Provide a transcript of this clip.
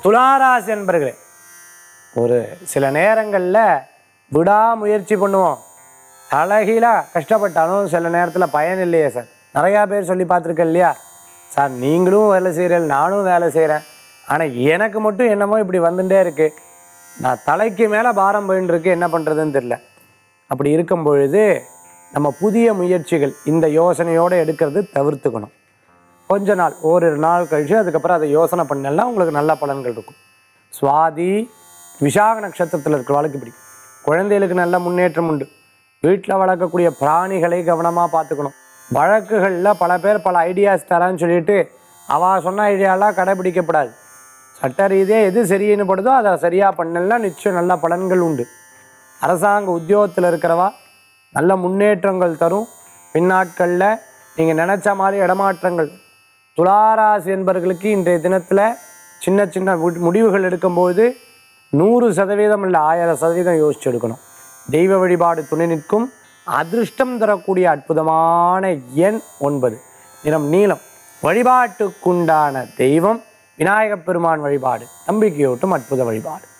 துளாராசி என்பர்களே ஒரு சில நேரங்களில் விடாமுயற்சி பண்ணுவோம் தலைகீழாக கஷ்டப்பட்டாலும் சில நேரத்தில் பயன் இல்லையே சார் நிறையா பேர் சொல்லி பார்த்துருக்கேன் இல்லையா சார் நீங்களும் வேலை செய்கிறேன் நானும் வேலை செய்கிறேன் ஆனால் எனக்கு மட்டும் என்னமோ இப்படி வந்துட்டே இருக்கு நான் தலைக்கு மேலே பாரம் போயின்னு இருக்கு என்ன பண்ணுறதுன்னு தெரில அப்படி இருக்கும் பொழுது நம்ம புதிய முயற்சிகள் இந்த யோசனையோடு எடுக்கிறது தவிர்த்துக்கணும் கொஞ்ச நாள் ஓரிரு நாள் கழிச்சு அதுக்கப்புறம் அதை யோசனை பண்ணலாம் உங்களுக்கு நல்ல பலன்கள் இருக்கும் சுவாதி விசாக நட்சத்திரத்தில் இருக்கிறவளுக்கு இப்படி குழந்தைகளுக்கு நல்ல முன்னேற்றம் உண்டு வீட்டில் வளர்க்கக்கூடிய பிராணிகளை கவனமாக பார்த்துக்கணும் வழக்குகளில் பல பேர் பல ஐடியாஸ் தரான்னு சொல்லிட்டு அவள் சொன்ன ஐடியாலாம் கடைபிடிக்கப்படாது சட்ட ரீதியாக எது சரின்னு படுதோ அதை சரியாக பண்ணலாம் நிச்சயம் நல்ல பலன்கள் உண்டு அரசாங்க உத்தியோகத்தில் இருக்கிறவா நல்ல முன்னேற்றங்கள் தரும் பின்னாட்களில் நீங்கள் நினச்ச மாதிரி இடமாற்றங்கள் துளாராசி என்பவர்களுக்கு இன்றைய தினத்தில் சின்ன சின்ன வு- முடிவுகள் எடுக்கும்போது நூறு சதவீதம் இல்லை ஆயிரம் சதவீதம் யோசிச்சு எடுக்கணும் தெய்வ வழிபாடு துணை நிற்கும் அதிர்ஷ்டம் தரக்கூடிய அற்புதமான எண் ஒன்பது நிறம் நீலம் வழிபாட்டுக்குண்டான தெய்வம் விநாயகப் பெருமான் வழிபாடு நம்பிக்கையூட்டும் அற்புத வழிபாடு